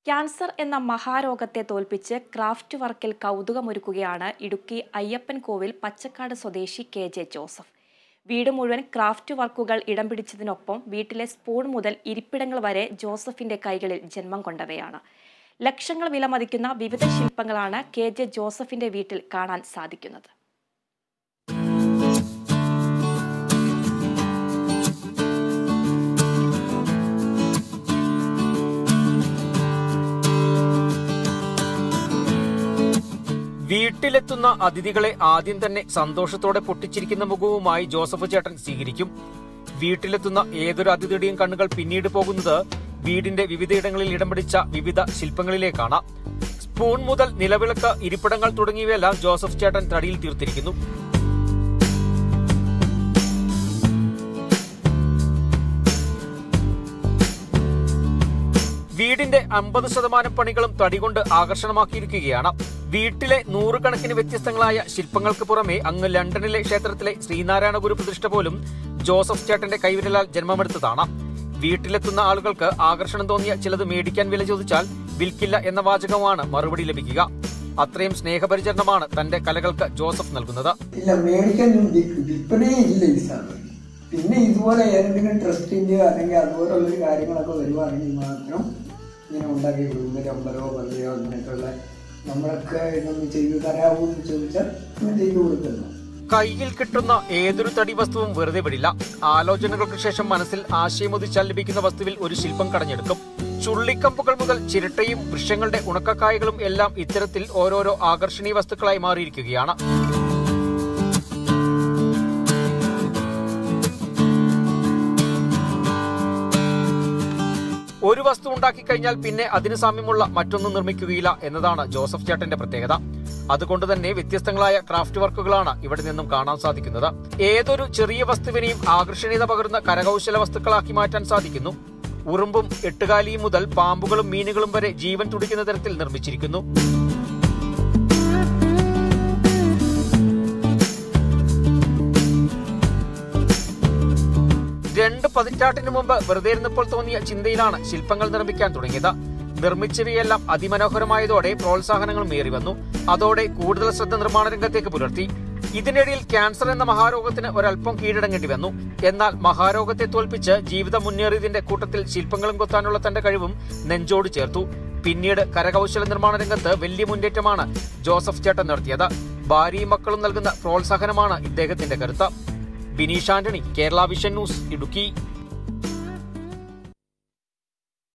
cancer എന്ന മഹാരോഗത്തെ തോൽപ്പിച്ച് craft വർക്കിൽ കൗതുകമൊരുക്കുകയാണ് ഇടുക്കി അയ്യപ്പൻ കോവിൽ പച്ചക്കാട് സ്വദേശി കെ ജെ ജോസഫ് വീട് മുഴുവൻ ക്രാഫ്റ്റ് വർക്കുകൾ ഇടം പിടിച്ചതിനൊപ്പം വീട്ടിലെ സ്പൂൺ മുതൽ ഇരിപ്പിടങ്ങൾ വരെ ജോസഫിന്റെ കൈകളിൽ ജന്മം കൊണ്ടവയാണ് ലക്ഷങ്ങൾ വിലമതിക്കുന്ന വിവിധ ശില്പങ്ങളാണ് കെ ജെ ജോസഫിന്റെ വീട്ടിൽ കാണാൻ സാധിക്കുന്നത് വീട്ടിലെത്തുന്ന അതിഥികളെ ആദ്യം തന്നെ സന്തോഷത്തോടെ പൊട്ടിച്ചിരിക്കുന്ന മുഖവുമായി ജോസഫ് ചേട്ടൻ സ്വീകരിക്കും വീട്ടിലെത്തുന്ന ഏതൊരു അതിഥിയുടെയും കണ്ണുകൾ പിന്നീട് പോകുന്നത് വീടിന്റെ വിവിധയിടങ്ങളിൽ ഇടം പിടിച്ച വിവിധ ശില്പങ്ങളിലേക്കാണ് സ്പൂൺ മുതൽ നിലവിളക്ക് ഇരിപ്പിടങ്ങൾ തുടങ്ങിയവയെല്ലാം ജോസഫ് ചേട്ടൻ തടിയിൽ തീർത്തിരിക്കുന്നു വീടിന്റെ അമ്പത് ശതമാനം പണികളും തടികൊണ്ട് ആകർഷണമാക്കിയിരിക്കുകയാണ് വീട്ടിലെ നൂറുകണക്കിന് വ്യത്യസ്തങ്ങളായ ശില്പങ്ങൾക്ക് പുറമെ അങ്ങ് ലണ്ടനിലെ ക്ഷേത്രത്തിലെ ശ്രീനാരായണ ഗുരു പ്രതിഷ്ഠ പോലും ജോസഫ് ചേട്ടന്റെ കൈവിരലാൽ ജന്മമെടുത്തതാണ് വീട്ടിലെത്തുന്ന ആളുകൾക്ക് ആകർഷണം തോന്നിയ ചിലത് മേടിക്കാൻ വില ചോദിച്ചാൽ വിൽക്കില്ല എന്ന വാചകമാണ് മറുപടി ലഭിക്കുക അത്രയും സ്നേഹപരിചരണമാണ് തന്റെ കലകൾക്ക് ജോസഫ് നൽകുന്നത് ഇല്ല മേടിക്കാൻ വി- വിൽപ്പനയേ ഇല്ല ഈ സാധനം പിന്നെ ഇതുപോലെ ഏതെങ്കിലും ട്രസ്റ്റിന്റെ അല്ലെങ്കിൽ അതുപോലുള്ള കാര്യങ്ങളൊക്കെ വരുവാണെങ്കിൽ മാത്രം ഇങ്ങനെ ഉണ്ടാക്കി കൊടുക്കും ഒരു അമ്പലമോ പള്ളിയോ അങ്ങനെയൊക്കെയുള്ള നമ്മളൊക്കെ ഇതൊന്ന് ചെയ്തു തരാമോ എന്ന് ചോദിച്ചാൽ നമ്മൾ ചെയ്തു കൊടുക്കുന്നു കയ്യിൽ കിട്ടുന്ന ഏതൊരു തടി വസ്തുവും വെറുതെ വിടില്ല ആലോചനകൾക്ക് ശേഷം മനസ്സിൽ ആശയമുദിച്ചാൽ ലഭിക്കുന്ന വസ്തുവിൽ ഒരു ശില്പം കടഞ്ഞെടുക്കും ചുള്ളിക്കമ്പുകൾ മുതൽ ചിരട്ടയും വൃക്ഷങ്ങളുടെ ഉണക്കക്കായകളും എല്ലാം ഇത്തരത്തിൽ ഓരോരോ ആകർഷണീയ വസ്തുക്കളായി മാറിയിരിക്കുകയാണ് ഒരു വസ്തു ഉണ്ടാക്കി കഴിഞ്ഞാൽ പിന്നെ അതിന് സാമ്യമുള്ള മറ്റൊന്നും നിർമ്മിക്കുകയില്ല എന്നതാണ് ജോസഫ് ചേട്ടന്റെ പ്രത്യേകത അതുകൊണ്ട് തന്നെ വ്യത്യസ്തങ്ങളായ ക്രാഫ്റ്റ് വർക്കുകളാണ് ഇവിടെ നിന്നും കാണാൻ സാധിക്കുന്നത് ഏതൊരു ചെറിയ വസ്തുവിനെയും ആകർഷണീയത പകരുന്ന കരകൗശല വസ്തുക്കളാക്കി മാറ്റാൻ സാധിക്കുന്നു ഉറുമ്പും എട്ടുകാലിയും മുതൽ പാമ്പുകളും മീനുകളും വരെ ജീവൻ തുടിക്കുന്ന തരത്തിൽ നിർമ്മിച്ചിരിക്കുന്നു രണ്ട് പതിറ്റാണ്ടിനു മുമ്പ് വെറുതെ ഇരുന്നപ്പോൾ തോന്നിയ ചിന്തയിലാണ് ശില്പങ്ങൾ നിർമ്മിക്കാൻ തുടങ്ങിയത് നിർമ്മിച്ചവയെല്ലാം അതിമനോഹരമായതോടെ പ്രോത്സാഹനങ്ങളും ഏറി വന്നു അതോടെ കൂടുതൽ ശ്രദ്ധ നിർമ്മാണ രംഗത്തേക്ക് പുലർത്തി ഇതിനിടയിൽ ക്യാൻസർ എന്ന മഹാരോഗത്തിന് ഒരല്പം കീഴടങ്ങേണ്ടി വന്നു എന്നാൽ മഹാരോഗത്തെ തോൽപ്പിച്ച് ജീവിതം മുന്നേറിയതിന്റെ കൂട്ടത്തിൽ ശില്പങ്ങളും കൊത്താനുള്ള തന്റെ കഴിവും നെഞ്ചോട് ചേർത്തു പിന്നീട് കരകൗശല നിർമ്മാണ രംഗത്ത് വലിയ മുന്നേറ്റമാണ് ജോസഫ് ചേട്ടൻ നടത്തിയത് ഭാര്യയും മക്കളും നൽകുന്ന പ്രോത്സാഹനമാണ് ഇദ്ദേഹത്തിന്റെ കരുത്ത് ബിനീഷ് ആന്റണി കേരള വിഷൻ ന്യൂസ് ഇടുക്കി